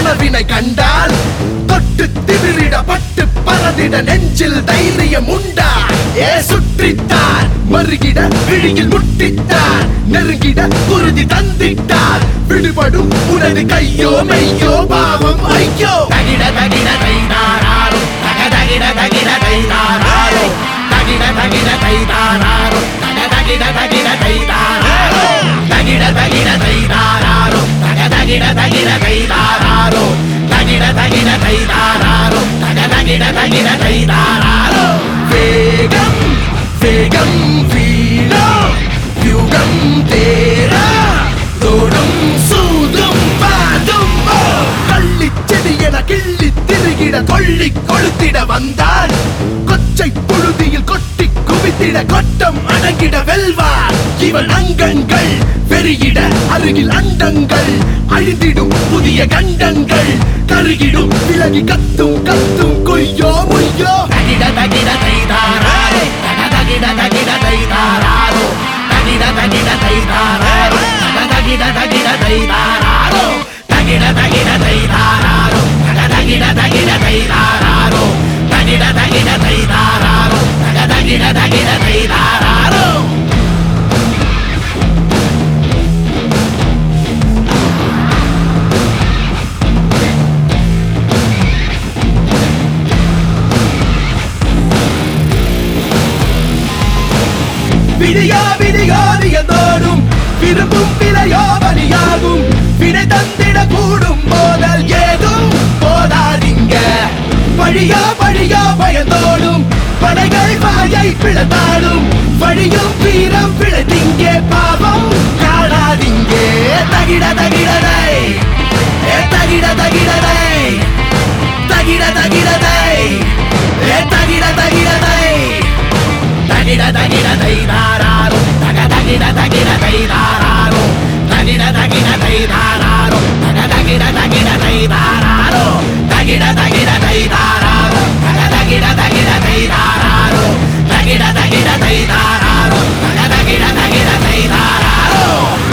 கனவினை கண்டால் தொட்டு திமிரிட பட்டு பறந்திட நெஞ்சில் தைரியம் உண்டா ஏ சுற்றித்தான் மறுகிட விழியில் முட்டித்தான் நெருங்கிட குருதி தந்திட்டார் விடுபடும் உனது கையோ மெய்யோ பாவம் ஐயோ தகிட தகிட தைதாராரோ தக தகிட தகிட தைதாராரோ தகிட தகிட தைதாராரோ தக தகிட தகிட தைதாராரோ தகிட தகிட தைதாராரோ தக தகிட தகிட தைதாராரோ தகிட தகிட தைதாராரோ தக தகிட தகிட தைதாராரோ வேகம் வேகம் வீணோ யுகம் தேரா தோடும் சூதும் பாதும் ஓ கள்ளிச் செடி என கிள்ளி திருகிட கொள்ளி கொளுத்திட வந்தான் கொச்சை புழுதியில் கொட்டி குவித்திட கொட்டம் அடங்கிட வெல்வார் இவன் அங்கங்கள் பெருகிட அருகில் அண்டங்கள் அழிந்திடும் புதிய கண்டங்கள் கருகிடும் விலகி கத்தும் கத்தும் கொய்யோ முய்யோ தகிட தகிட தைதாரோ தக தகிட தகிட தைதாரோ தகிட தகிட தைதாரோ தக தகிட தகிட தைதாரோ தகிட தகிட தைதாரோ தக தகிட தகிட தைதாரோ தகிட தகிட தைதாரோ தக தகிட தகிட தைதாரோ விடியா விடியாதியதோடும் விரும்பும் விலையோ பலியாகும் வினை தந்திட கூடும் போதல் ஏதும் போதாதீங்க பழியா பழியா பயந்தோடும் படைகள் வாயை பிளந்தாடும் வழியும் வீரம் பிழைத்திங்க பாவம் காணாதீங்க தகிட தகிடதை ஏ தகிட தகிடதை தகிட தகிடதை ஏ தகிட தகிடதை தகிட தகிட தைதாராரோ தக தகிட தகிட தைதாராரோ தகிட தகிட தைதாராரோ தக தகிட தகிட தைதாராரோ தகிட தகிட தைதாராரோ தக தகிட தகிட தைதாராரோ தகிட தகிட தைதாராரோ தக தகிட தகிட தைதாராரோ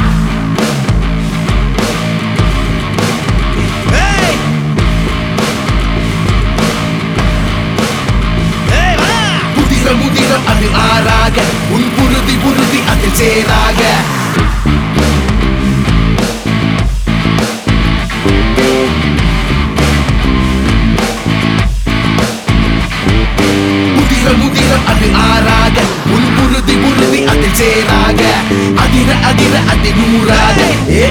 முதிர முதிர அது ஆறாக உன் புருதி புருதி அதில் சேராக முதிர முதிர அது ஆறாக உன் புருதி புருதி அதில் சேராக அதிர அதிர அதி நூறாக ஏ